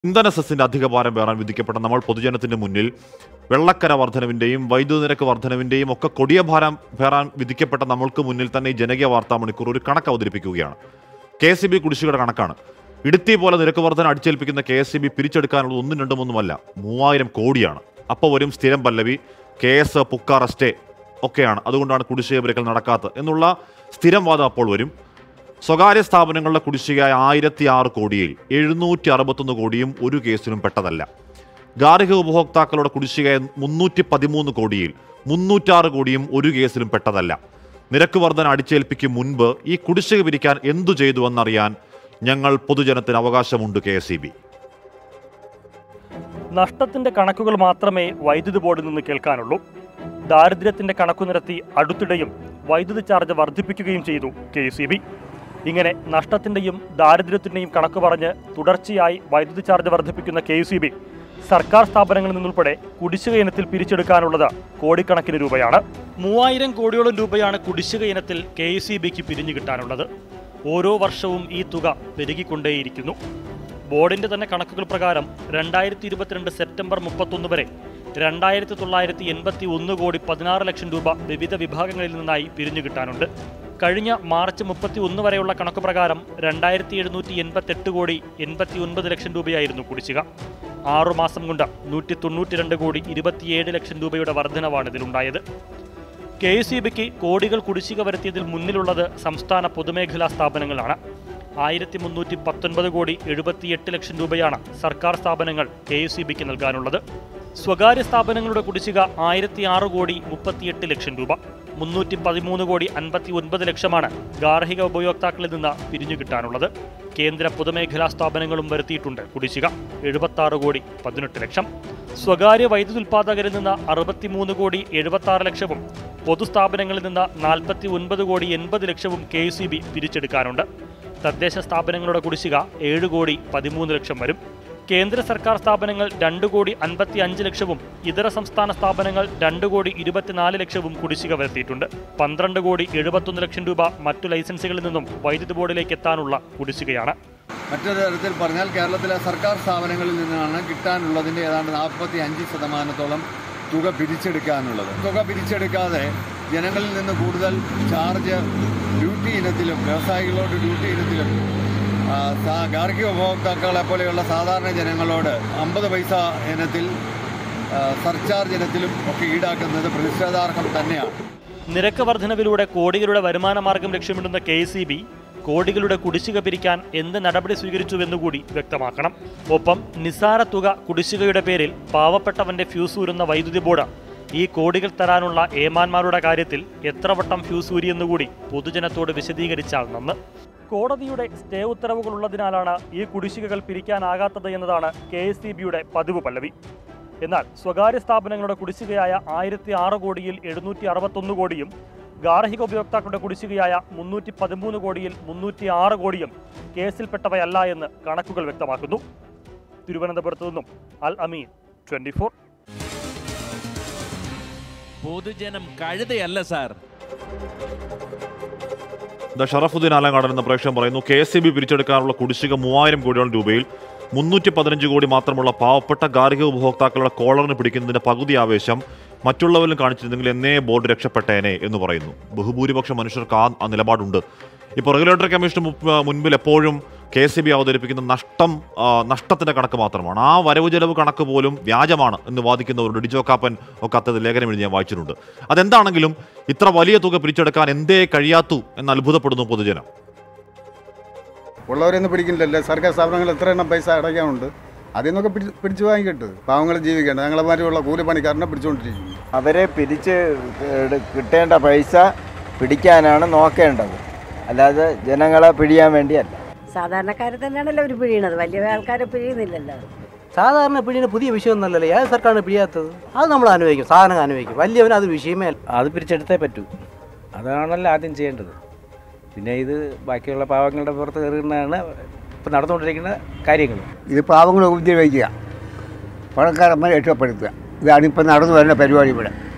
ഇന്ധന സെസ്സിന്റെ അധികഭാരം പേറാൻ വിധിക്കപ്പെട്ട നമ്മൾ പൊതുജനത്തിന്റെ മുന്നിൽ വെള്ളക്കര വർധനവിന്റെയും വൈദ്യുതി നിരക്ക് വർധനവിന്റെയും ഒക്കെ കൊടിയ ഭാരം പേറാൻ വിധിക്കപ്പെട്ട നമ്മൾക്ക് മുന്നിൽ തന്നെ ഈ ജനകീയ വാർത്താ മണിക്കൂർ ഒരു കണക്ക് അവതരിപ്പിക്കുകയാണ് കെ എസ് ബി കുടിശ്ശികയുടെ കണക്കാണ് ഇടുത്തി പോലെ നിരക്ക് വർധന അടിച്ചേൽപ്പിക്കുന്ന കെ എസ് ബി പിരിച്ചെടുക്കാനുള്ളത് ഒന്നും രണ്ടും ഒന്നുമല്ല മൂവായിരം കോടിയാണ് അപ്പോൾ വരും സ്ഥിരം പല്ലവി കെ എസ് പുക്കാർ എസ്റ്റേ ഒക്കെയാണ് അതുകൊണ്ടാണ് കുടിശ്ശിക പിരിക്കൽ നടക്കാത്തത് എന്നുള്ള സ്ഥിരം വാദം അപ്പോൾ വരും സ്വകാര്യ സ്ഥാപനങ്ങളുടെ കുടിശ്ശികയായ ആയിരത്തി ആറ് കോടിയിൽ എഴുന്നൂറ്റി അറുപത്തൊന്ന് കോടിയും ഒരു കേസിലും പെട്ടതല്ല ഗാർഹിക ഉപഭോക്താക്കളുടെ കുടിശ്ശികയായ മുന്നൂറ്റി പതിമൂന്ന് കോടിയിൽ മുന്നൂറ്റാറ് കോടിയും ഒരു കേസിലും പെട്ടതല്ല നിരക്ക് വർധന അടിച്ചേൽപ്പിക്കും മുൻപ് ഈ കുടിശ്ശിക പിരിക്കാൻ എന്തു ചെയ്തുവെന്നറിയാൻ ഞങ്ങൾ പൊതുജനത്തിന് അവകാശമുണ്ട് കെ എസ് നഷ്ടത്തിന്റെ കണക്കുകൾ മാത്രമേ വൈദ്യുതി ബോർഡിൽ നിന്ന് കേൾക്കാനുള്ളൂ ദാരിദ്ര്യത്തിന്റെ കണക്കു നിരത്തി അടുത്തിടെയും വൈദ്യുതി ചാർജ് വർദ്ധിപ്പിക്കുകയും ചെയ്തു കെ ഇങ്ങനെ നഷ്ടത്തിന്റെയും ദാരിദ്ര്യത്തിന്റെയും കണക്ക് പറഞ്ഞ് തുടർച്ചയായി വൈദ്യുതി ചാർജ് വർദ്ധിപ്പിക്കുന്ന കെ സർക്കാർ സ്ഥാപനങ്ങളിൽ നിന്നുൾപ്പെടെ കുടിശ്ശിക ഇനത്തിൽ പിരിച്ചെടുക്കാനുള്ളത് കോടിക്കണക്കിന് രൂപയാണ് മൂവായിരം കോടിയോളം രൂപയാണ് കുടിശ്ശിക ഇനത്തിൽ കെ എസ് ഇ ബിക്ക് പിരിഞ്ഞു കിട്ടാനുള്ളത് ഓരോ വർഷവും ഈ തുക പെരുകിക്കൊണ്ടേയിരിക്കുന്നു ബോർഡിന്റെ തന്നെ കണക്കുകൾ പ്രകാരം രണ്ടായിരത്തി ഇരുപത്തിരണ്ട് സെപ്റ്റംബർ മുപ്പത്തൊന്ന് വരെ രണ്ടായിരത്തി തൊള്ളായിരത്തി എൺപത്തി ഒന്ന് കോടി പതിനാറ് ലക്ഷം രൂപ വിവിധ വിഭാഗങ്ങളിൽ നിന്നായി പിരിഞ്ഞു കിട്ടാനുണ്ട് കഴിഞ്ഞ മാർച്ച് മുപ്പത്തി ഒന്ന് വരെയുള്ള കണക്ക് പ്രകാരം രണ്ടായിരത്തി എഴുന്നൂറ്റി എൺപത്തെട്ട് കോടി എൺപത്തി ഒൻപത് ലക്ഷം രൂപയായിരുന്നു കുടിശ്ശിക ആറുമാസം കൊണ്ട് നൂറ്റി തൊണ്ണൂറ്റി രണ്ട് കോടി ഇരുപത്തിയേഴ് ലക്ഷം രൂപയുടെ വർധനവാണ് ഇതിലുണ്ടായത് കെ എസ് ഇ ബിക്ക് കോടികൾ കുടിശ്ശിക വരുത്തിയതിൽ മുന്നിലുള്ളത് സംസ്ഥാന പൊതുമേഖലാ സ്ഥാപനങ്ങളാണ് ആയിരത്തി മുന്നൂറ്റി പത്തൊൻപത് കോടി എഴുപത്തിയെട്ട് ലക്ഷം രൂപയാണ് സർക്കാർ സ്ഥാപനങ്ങൾ കെ എസ് ഇ ബിക്ക് നൽകാനുള്ളത് സ്വകാര്യ സ്ഥാപനങ്ങളുടെ കുടിശ്ശിക ആയിരത്തി ആറ് കോടി മുപ്പത്തിയെട്ട് ലക്ഷം രൂപ മുന്നൂറ്റി പതിമൂന്ന് കോടി അൻപത്തി ഒൻപത് ലക്ഷമാണ് ഗാർഹിക ഉപയോക്താക്കളിൽ നിന്ന് പിരിഞ്ഞു കിട്ടാനുള്ളത് കേന്ദ്ര പൊതുമേഖലാ സ്ഥാപനങ്ങളും വരുത്തിയിട്ടുണ്ട് കുടിശ്ശിക എഴുപത്തി ആറ് കോടി പതിനെട്ട് ലക്ഷം സ്വകാര്യ വൈദ്യുതി ഉൽപ്പാദകരിൽ നിന്ന് അറുപത്തിമൂന്ന് കോടി എഴുപത്തി ആറ് ലക്ഷവും പൊതുസ്ഥാപനങ്ങളിൽ നിന്ന് നാൽപ്പത്തി ഒൻപത് കോടി എൺപത് ലക്ഷവും കെ സി ബി പിരിച്ചെടുക്കാനുണ്ട് തദ്ദേശ സ്ഥാപനങ്ങളുടെ കുടിശ്ശിക ഏഴ് കോടി പതിമൂന്ന് ലക്ഷം വരും കേന്ദ്ര സർക്കാർ സ്ഥാപനങ്ങൾ രണ്ട് കോടി അൻപത്തി അഞ്ച് ലക്ഷവും ഇതര സംസ്ഥാന സ്ഥാപനങ്ങൾ രണ്ട് കോടി ഇരുപത്തിനാല് ലക്ഷവും കുടിശ്ശിക വരുത്തിയിട്ടുണ്ട് പന്ത്രണ്ട് കോടി എഴുപത്തൊന്ന് ലക്ഷം രൂപ മറ്റു ലൈസൻസുകളിൽ നിന്നും വൈദ്യുതി ബോർഡിലേക്ക് എത്താനുള്ള കുടിശ്ശികയാണ് മറ്റൊരു തരത്തിൽ പറഞ്ഞാൽ കേരളത്തിലെ സർക്കാർ സ്ഥാപനങ്ങളിൽ നിന്നാണ് കിട്ടാനുള്ളതിൻ്റെ ഏതാണ്ട് നാൽപ്പത്തി അഞ്ച് ശതമാനത്തോളം തുക പിരിച്ചെടുക്കാനുള്ളത് തുക പിരിച്ചെടുക്കാതെ ജനങ്ങളിൽ നിന്ന് കൂടുതൽ ചാർജ് ഡ്യൂട്ടി ഇനത്തിലും വ്യവസായികളോട് ഡ്യൂട്ടി ഇനത്തിലും ആ, സാ- ഗാർഹിക ഉപഭോക്താക്കളെ പോലെയുള്ള സാധാരണ ജനങ്ങളോട് അമ്പത് പൈസ ഇനത്തിൽ ആ, സർചാർജ് ഇനത്തിലും ഒക്കെ ഈടാക്കുന്നത് പ്രതിഷേധാർഹം തന്നെയാണ് നിരക്ക് വർധനവിലൂടെ കോടികളുടെ വരുമാന മാർഗം ലക്ഷ്യമിടുന്ന കെ സി ബി കോടികളുടെ കുടിശ്ശിക പിരിക്കാൻ എന്ത് നടപടി സ്വീകരിച്ചുവെന്നുകൂടി വ്യക്തമാക്കണം ഒപ്പം നിസ്സാര തുക കുടിശ്ശികയുടെ പേരിൽ പാവപ്പെട്ടവന്റെ ഫ്യൂസ് ഊരുന്ന വൈദ്യുതി ബോർഡ് ഈ കോടികൾ തരാനുള്ള ഏമാന്മാരുടെ കാര്യത്തിൽ എത്ര വട്ടം ഫ്യൂസ് ഊരിയെന്നുകൂടി പൊതുജനത്തോട് വിശദീകരിച്ചാൽ നന്ന് കോടതിയുടെ സ്റ്റേ ഉത്തരവുകൾ ഉള്ളതിനാലാണ് ഈ കുടിശ്ശികകൾ പിരിക്കാനാകാത്തത് എന്നതാണ് കെ എസ് സി ബിയുടെ പതിവ് പല്ലവി എന്നാൽ സ്വകാര്യ സ്ഥാപനങ്ങളുടെ കുടിശ്ശികയായ ആയിരത്തി ആറ് കോടിയിൽ എഴുന്നൂറ്റി അറുപത്തൊന്ന് കോടിയും ഗാർഹിക ഉപയോക്താക്കളുടെ കുടിശ്ശികയായ മുന്നൂറ്റി പതിമൂന്ന് കോടിയിൽ മുന്നൂറ്റി ആറ് കോടിയും കേസിൽപ്പെട്ടവയല്ല എന്ന് കണക്കുകൾ വ്യക്തമാക്കുന്നു തിരുവനന്തപുരത്തു നിന്നും അൽ അമീൻ ട്വന്റി ഫോർ പൊതുജനം കഴുതയല്ല സാർ ദ ഷറഫുദ്ദീൻ ആലങ്കാടൻ എന്ന പ്രേക്ഷകൻ പറയുന്നു കെ എസ് ബി പിരിച്ചെടുക്കാനുള്ള കുടിശ്ശിക മൂവായിരം കോടിയോളം രൂപയിൽ മുന്നൂറ്റി പതിനഞ്ച് കോടി മാത്രമുള്ള പാവപ്പെട്ട ഗാർഹിക ഉപഭോക്താക്കളുടെ കോളറിന് പിടിക്കുന്നതിന്റെ പകുതി ആവേശം മറ്റുള്ളവരിലും കാണിച്ചിരുന്നെങ്കിൽ എന്നേ ബോർഡ് രക്ഷപ്പെട്ടേനെ എന്ന് പറയുന്നു ബഹുഭൂരിപക്ഷം മനുഷ്യർക്ക് ആ ആ നിലപാടുണ്ട് ഇപ്പോൾ റെഗുലേറ്ററി കമ്മീഷന് മുമ്പ് മുൻപിൽ എപ്പോഴും കെ എസ് ബി അവതരിപ്പിക്കുന്ന നഷ്ടം ആ, നഷ്ടത്തിന്റെ കണക്ക് മാത്രമാണ് ആ വരവ് ചെലവ് കണക്ക് പോലും വ്യാജമാണ് എന്ന് വാദിക്കുന്നവരുണ്ട് ഡിജോ കാപ്പൻ ഒക്കെ അത്തരത്തിൽ ലേഖനം എഴുതി ഞാൻ വായിച്ചിട്ടുണ്ട് അതെന്താണെങ്കിലും ഇത്ര വലിയ തുക പിരിച്ചെടുക്കാൻ എന്തേ കഴിയാത്തു എന്ന് അത്ഭുതപ്പെടുന്നു പൊതുജനം ഉള്ളവരൊന്നും പിടിക്കുന്നില്ലല്ലോ സർക്കാർ സ്ഥാപനങ്ങൾ എത്ര എണ്ണം പൈസ അടയ്ക്കാനുണ്ട് അതിൽ നിന്നൊക്കെ പിടിച്ച് പിടിച്ചു വാങ്ങിക്കിട്ട് പാവങ്ങൾ ജീവിക്കേണ്ട ഞങ്ങളെ മാതിരിയുള്ള കൂലിപ്പണിക്കാരനെ പിടിച്ചുകൊണ്ടിരിക്കുന്നു അവരെ പിരിച്ച് എടു- കിട്ടേണ്ട പൈസ പിടിക്കാനാണ് നോക്കേണ്ടത് അല്ലാതെ ജനങ്ങളെ പിഴിയാൻ വേണ്ടിയല്ല സാധാരണക്കാരെ തന്നെയാണല്ലോ അവർ പിഴിയണത് വലിയ ആൾക്കാരെ പിഴിയുന്നില്ലല്ലോ സാധാരണ പിഴിയുന്ന പുതിയ വിഷയമൊന്നുമല്ലല്ലോ ഏത് സർക്കാരാണ് പിഴിയാത്തത് അത് നമ്മൾ അനുഭവിക്കും സാധനം അനുഭവിക്കും വലിയവന് അത് വിഷയമേ അല്ല അത് പിരിച്ചെടുത്തേ പറ്റൂ അതാണല്ലോ ആദ്യം ചെയ്യേണ്ടത് പിന്നെ ഇത് ബാക്കിയുള്ള പാവങ്ങളുടെ പുറത്ത് കയറുന്നതാണ് ഇപ്പം നടന്നുകൊണ്ടിരിക്കുന്ന കാര്യങ്ങൾ ഇത് പാവങ്ങളെ ഉപദ്രവിക്കുക പണക്കാരന്മാരെ രക്ഷപ്പെടുത്തുക ഇതാണ് ഇപ്പം നടന്നു വരുന്ന പരിപാടി ഇവിടെ